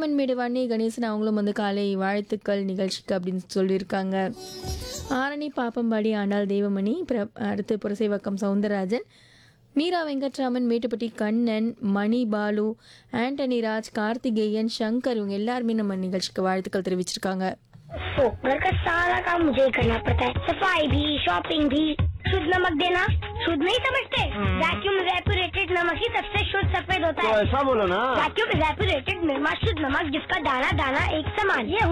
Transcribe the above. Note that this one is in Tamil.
பொன்னியம்மன்மேடு வன்னி கணேசன் அவங்களும் வந்து காலை வாழ்த்துக்கள் நிகழ்ச்சிக்கு அப்படின்னு சொல்லியிருக்காங்க ஆரணி பாப்பம்பாடி ஆண்டாள் தெய்வமணி பிர அடுத்து புரசைவக்கம் சவுந்தரராஜன் மீரா வெங்கட்ராமன் மேட்டுப்பட்டி கண்ணன் மணி பாலு ஆண்டனி ராஜ் கார்த்திகேயன் சங்கர் இவங்க எல்லாருமே நம்ம நிகழ்ச்சிக்கு வாழ்த்துக்கள் தெரிவிச்சிருக்காங்க ओ, घर का सारा काम मुझे ही करना पड़ता है सफाई भी शॉपिंग भी शुद्ध नमक देना शुद्ध नहीं समझते वैक्यूम रेपुरेटेड नमक ही सबसे शुद्ध सफेद होता तो है ऐसा बोलो ना वैक्यूम रेपुरेटेड निर्मा शुद्ध नमक जिसका दाना दाना एक समान ये